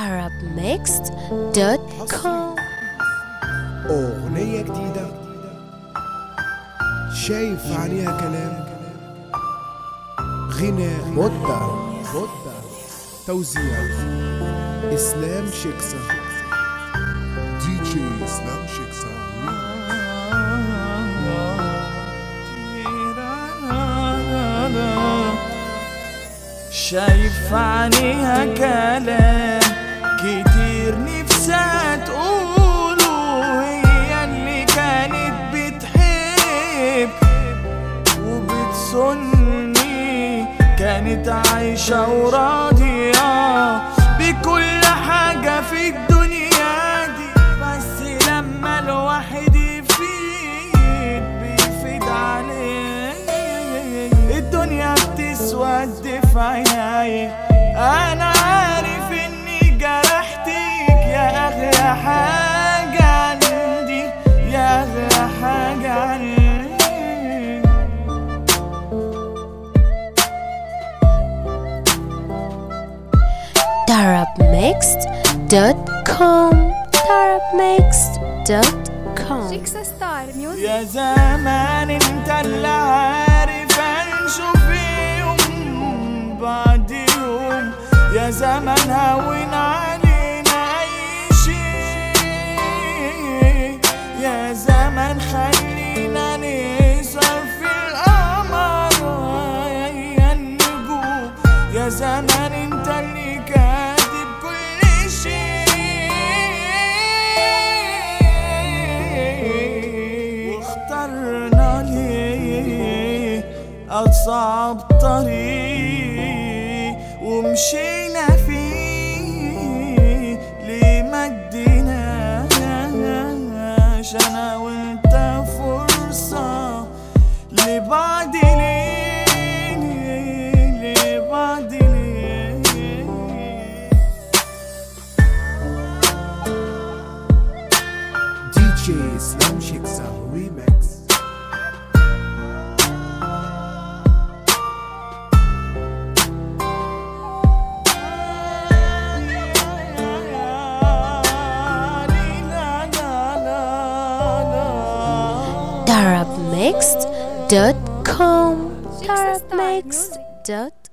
arabmixed.com أغنية جديدة شايف عليها كلام غناء بودة بودة توزيع إسلام شيكسا دي جي إسلام شيكسا شايف عليها كلام كتير نفسها تقوله هي اللي كانت بتحب وبتسني كانت عايشة وراضية بكل حاجة في الدنيا دي بس لما الواحد يفيد بيفيد عليه الدنيا بتسود في عيني انا عارف اني جرحتك يا اغلى حاجة عندي يا اغلى حاجة عندي arabmixed.com arabmixed.com شيكسا ستار ميوزك يا زمان انت اللي عارف هنشوف يوم بعد يوم يا زمان هون علينا اي شيء يا زمان خلينا نسهر في القمر ويا النجوم يا زمان انت اللي كاتب كل شيء واخترنا ليه أصعب طريق ومشينا فيه ليه ما اديناش أنا وأنت فرصة لبعض ليه لبعض ليه دي جي إسلام شيكسا ريمكس arabmixed.com Shiksa Star Music. arabmixed.com